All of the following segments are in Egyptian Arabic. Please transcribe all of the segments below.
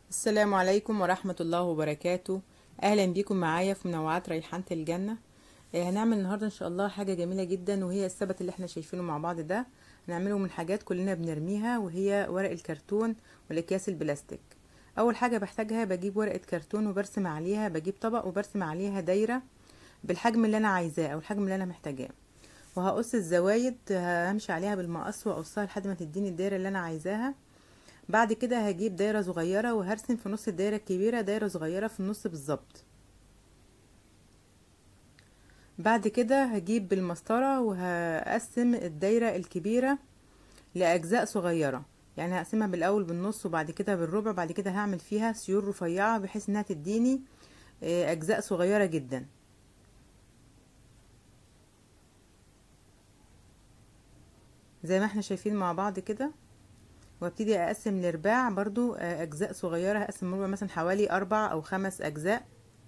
السلام عليكم ورحمة الله وبركاته أهلا بيكم معايا في منوعات ريحانة الجنة آه، هنعمل النهاردة إن شاء الله حاجة جميلة جدا وهي السبت اللي احنا شايفينه مع بعض ده هنعمله من حاجات كلنا بنرميها وهي ورق الكرتون والأكياس البلاستيك أول حاجة بحتاجها بجيب ورقة كرتون وبرسم عليها بجيب طبق وبرسم عليها دايرة بالحجم اللي أنا عايزاه أو الحجم اللي أنا محتاجاه وهقص الزوايد همشي عليها بالمقص وأقصها لحد ما تديني الدايرة اللي أنا عايزاها بعد كده هجيب دايرة صغيرة وهرسم في نص الدايرة الكبيرة دايرة صغيرة في النص بالظبط بعد كده هجيب بالمسطرة وهقسم الدايرة الكبيرة لأجزاء صغيرة يعني هقسمها بالأول بالنص وبعد كده بالربع بعد كده هعمل فيها سيور رفيعة بحيث انها تديني أجزاء صغيرة جدا زي ما احنا شايفين مع بعض كده وابتدي اقسم لرباع برضو اجزاء صغيرة هقسم ربع مثلا حوالي اربع او خمس اجزاء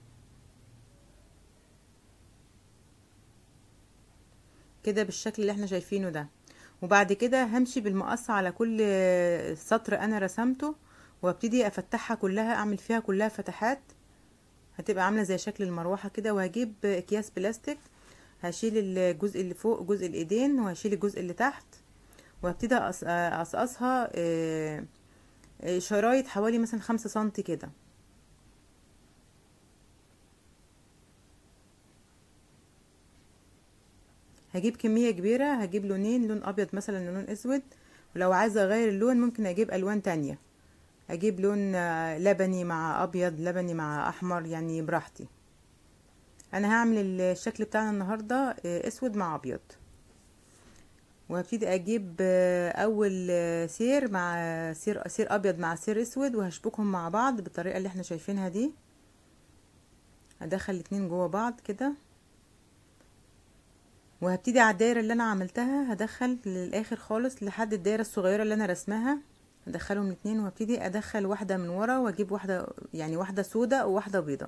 كده بالشكل اللي احنا شايفينه ده وبعد كده همشي بالمقص على كل سطر انا رسمته وابتدي افتحها كلها اعمل فيها كلها فتحات هتبقى عاملة زي شكل المروحة كده وهجيب اكياس بلاستيك هشيل الجزء اللي فوق جزء الايدين وهشيل الجزء اللي تحت وابتدي اقصقصها شرايط حوالي مثلا خمسة سنتي كده هجيب كمية كبيرة هجيب لونين لون ابيض مثلا لون اسود ولو عايزة اغير اللون ممكن اجيب الوان تانية اجيب لون لبني مع ابيض لبني مع احمر يعني براحتي انا هعمل الشكل بتاعنا النهاردة اسود مع ابيض وهبتدي اجيب اول سير مع سير سير ابيض مع سير اسود وهشبكهم مع بعض بالطريقه اللي احنا شايفينها دي هدخل الاتنين جوه بعض كده وهبتدي على الدايره اللي انا عملتها هدخل للاخر خالص لحد الدايره الصغيره اللي انا رسمها هدخلهم الاتنين وهبتدي ادخل واحده من ورا واجيب واحده يعني واحده سودة وواحده بيضه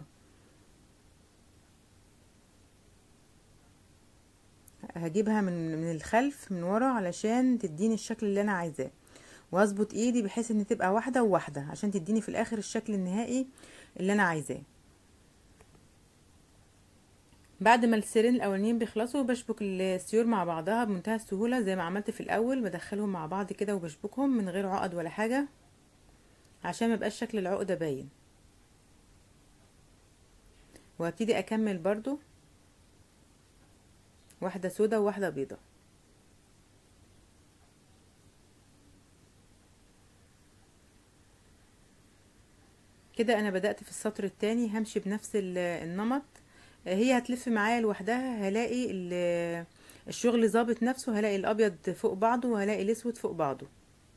هجيبها من من الخلف من ورا علشان تديني الشكل اللي انا عايزاه واظبط ايدي بحيث ان تبقى واحده وواحده عشان تديني في الاخر الشكل النهائي اللي انا عايزاه بعد ما السيرين الاولانيين بيخلصوا بشبك السيور مع بعضها بمنتهى السهوله زي ما عملت في الاول بدخلهم مع بعض كده وبشبكهم من غير عقد ولا حاجه عشان ما يبقاش شكل العقده باين وهبتدي اكمل برضو واحدة سودة وواحدة بيضة كده انا بدأت في السطر التاني همشي بنفس النمط هي هتلف معايا لوحدها هلاقي الشغل ظابط نفسه هلاقي الابيض فوق بعضه وهلاقي الاسود فوق بعضه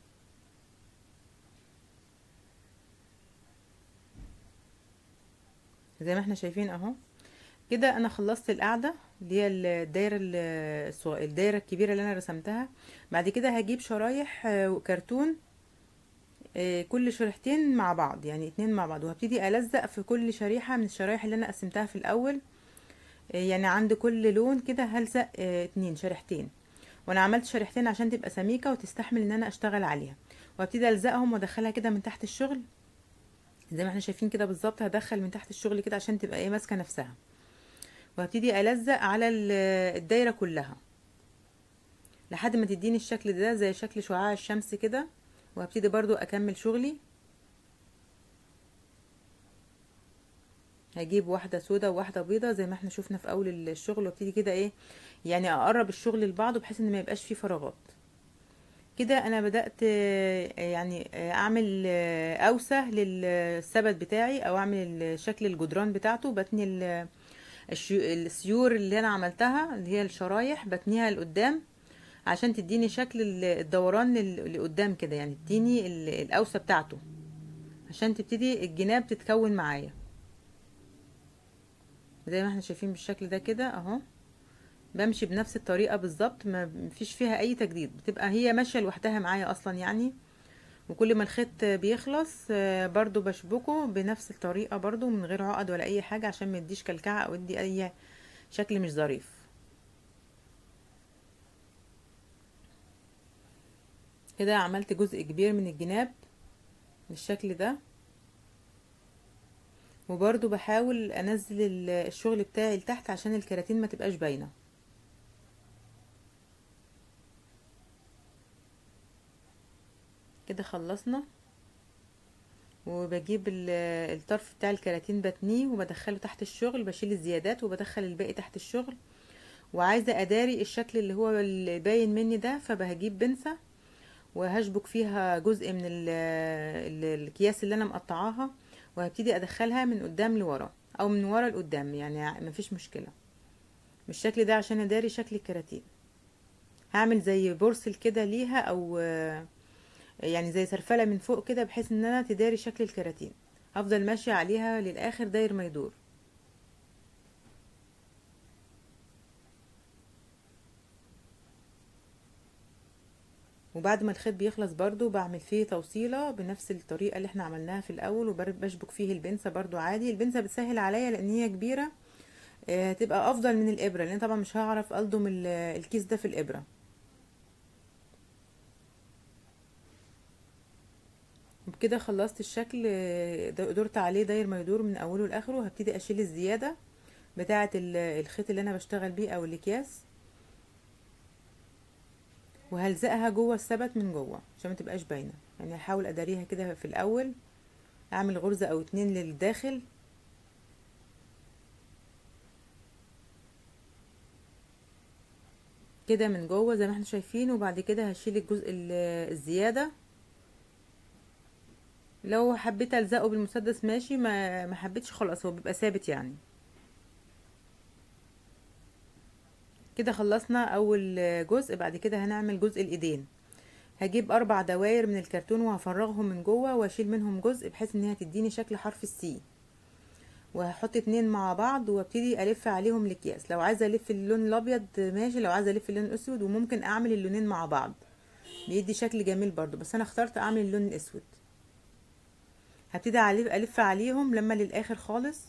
زي ما احنا شايفين اهو كده انا خلصت القاعده اللي هي الدايره الدايره الكبيره اللي انا رسمتها بعد كده هجيب شرايح كرتون كل شريحتين مع بعض يعني اتنين مع بعض وهبتدي الزق في كل شريحه من الشرايح اللي انا قسمتها في الاول يعني عند كل لون كده هلزق اتنين شريحتين وانا عملت شريحتين عشان تبقى سميكه وتستحمل ان انا اشتغل عليها وابتدي الزقهم وادخلها كده من تحت الشغل زي ما احنا شايفين كده بالظبط هدخل من تحت الشغل كده عشان تبقى ايه ماسكه نفسها وهبتدي ألزق على الدايرة كلها لحد ما تديني الشكل ده زي شكل شعاع الشمس كده وهبتدي برضو أكمل شغلي هجيب واحدة سودة وواحدة بيضة زي ما احنا شفنا في أول الشغل وابتدي كده ايه يعني أقرب الشغل لبعضه بحيث ان ما يبقاش فيه فراغات كده انا بدأت يعني اعمل اوسه للسبت بتاعي او اعمل شكل الجدران بتاعته بتني السيور اللي انا عملتها اللي هي الشرايح بتنيها لقدام عشان تديني شكل الدوران اللي قدام كده يعني تديني الاوسه بتاعته عشان تبتدي الجناب تتكون معايا زي ما احنا شايفين بالشكل ده كده اهو بمشي بنفس الطريقه بالظبط ما فيش فيها اي تجديد بتبقى هي ماشيه لوحدها معايا اصلا يعني وكل ما الخيط بيخلص برضو بشبكه بنفس الطريقة برضو من غير عقد ولا اي حاجة عشان ما يديش كلكعة او يدي اي شكل مش ظريف كده عملت جزء كبير من الجناب بالشكل ده وبرضو بحاول انزل ال- الشغل بتاعي لتحت عشان الكراتين ما تبقاش باينه كده خلصنا وبجيب ال- الطرف بتاع الكراتين بتنيه وبدخله تحت الشغل بشيل الزيادات وبدخل الباقي تحت الشغل وعايزه اداري الشكل اللي هو اللي باين مني ده فبهجيب بنسة وهشبك فيها جزء من ال- ال- الاكياس اللي انا مقطعاها وهبتدي ادخلها من قدام لورا او من ورا لقدام يعني مفيش مشكله بالشكل ده عشان اداري شكل الكراتين هعمل زي بورسل كده ليها او يعني زي سرفله من فوق كده بحيث ان انا تداري شكل الكراتين هفضل ماشيه عليها للاخر داير ما يدور وبعد ما الخيط بيخلص برضو بعمل فيه توصيلة بنفس الطريقة اللي احنا عملناها في الاول وبشبك فيه البنسة برضو عادي البنسة بتسهل عليا لان هي كبيرة آه، هتبقى افضل من الابرة لان طبعا مش هعرف الضم ال- الكيس ده في الابرة وبكده خلصت الشكل آه، د- دورت عليه داير ما يدور من اوله لاخره هبتدي اشيل الزيادة بتاعة ال- الخيط اللي انا بشتغل بيه او الاكياس وهلزقها جوه السبت من جوه عشان ما تبقاش باينه يعني هحاول اداريها كده في الاول اعمل غرزه او اتنين للداخل كده من جوه زي ما احنا شايفين وبعد كده هشيل الجزء ال- الزياده لو حبيت الزقه بالمسدس ماشي ما ما حبيتش خلاص هو بيبقى ثابت يعني كده خلصنا اول جزء بعد كده هنعمل جزء الايدين هجيب اربع دواير من الكرتون وهفرغهم من جوه واشيل منهم جزء بحيث ان هي تديني شكل حرف السي وهحط اتنين مع بعض وابتدي الف عليهم الاكياس لو عايزه الف اللون الابيض ماشي لو عايزه الف اللون الاسود وممكن اعمل اللونين مع بعض بيدي شكل جميل برضو بس انا اخترت اعمل اللون الاسود هبتدي ألف- الف عليهم لما للاخر خالص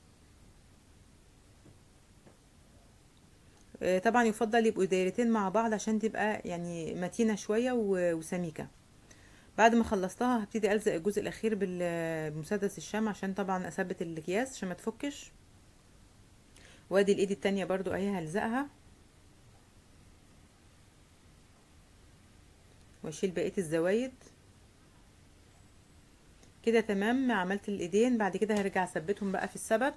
آه، طبعا يفضل يبقوا دايرتين مع بعض عشان تبقى يعني متينة شوية و- وسميكة بعد ما خلصتها هبتدي ألزق الجزء الأخير بال- بمسدس الشمع عشان طبعا أثبت الأكياس عشان ما تفكش وادي الإيد التانية برضو أهي هلزقها واشيل بقية الزوايد كده تمام عملت الإيدين بعد كده هرجع أثبتهم بقى في السبت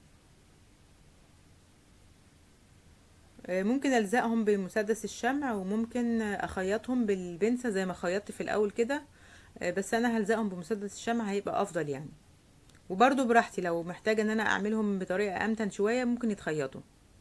ممكن الزقهم بمسدس الشمع وممكن اخيطهم بالبنسة زي ما خيطت في الاول كده بس انا هلزقهم بمسدس الشمع هيبقى افضل يعني وبرضو براحتي لو محتاجة ان انا اعملهم بطريقة امتن شوية ممكن يتخيطوا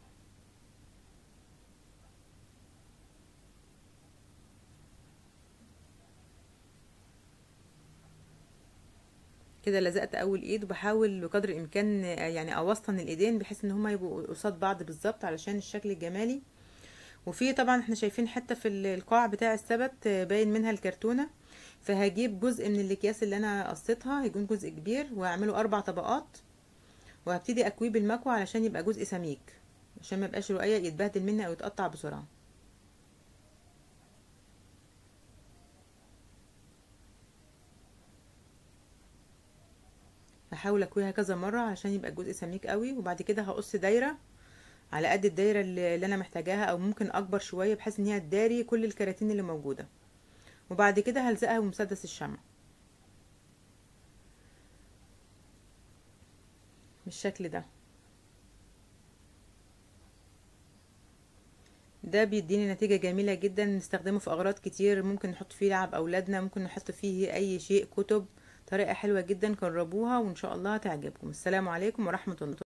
كده لزقت اول ايد وبحاول بقدر الامكان يعني اوسطن الايدين بحيث ان هما يبقوا قصاد بعض بالظبط علشان الشكل الجمالي وفي طبعا احنا شايفين حته في القاع بتاع السبت باين منها الكرتونه فهجيب جزء من الاكياس اللي انا قصيتها هيكون جزء كبير واعمله اربع طبقات وهبتدي اكويه بالمكوى علشان يبقى جزء سميك عشان ما يبقاش رقيق يتبهدل مني او يتقطع بسرعه هحاول اكويها كذا مره عشان يبقى الجزء سميك قوي وبعد كده هقص دايره على قد الدايره اللي اللي انا محتاجاها او ممكن اكبر شويه بحيث ان هي تداري كل الكراتين اللي موجوده وبعد كده هلزقها بمسدس الشمع بالشكل ده ده بيديني نتيجة جميلة جدا نستخدمه في أغراض كتير ممكن نحط فيه لعب أولادنا ممكن نحط فيه أي شيء كتب طريقة حلوة جدا جربوها وإن شاء الله هتعجبكم السلام عليكم ورحمة الله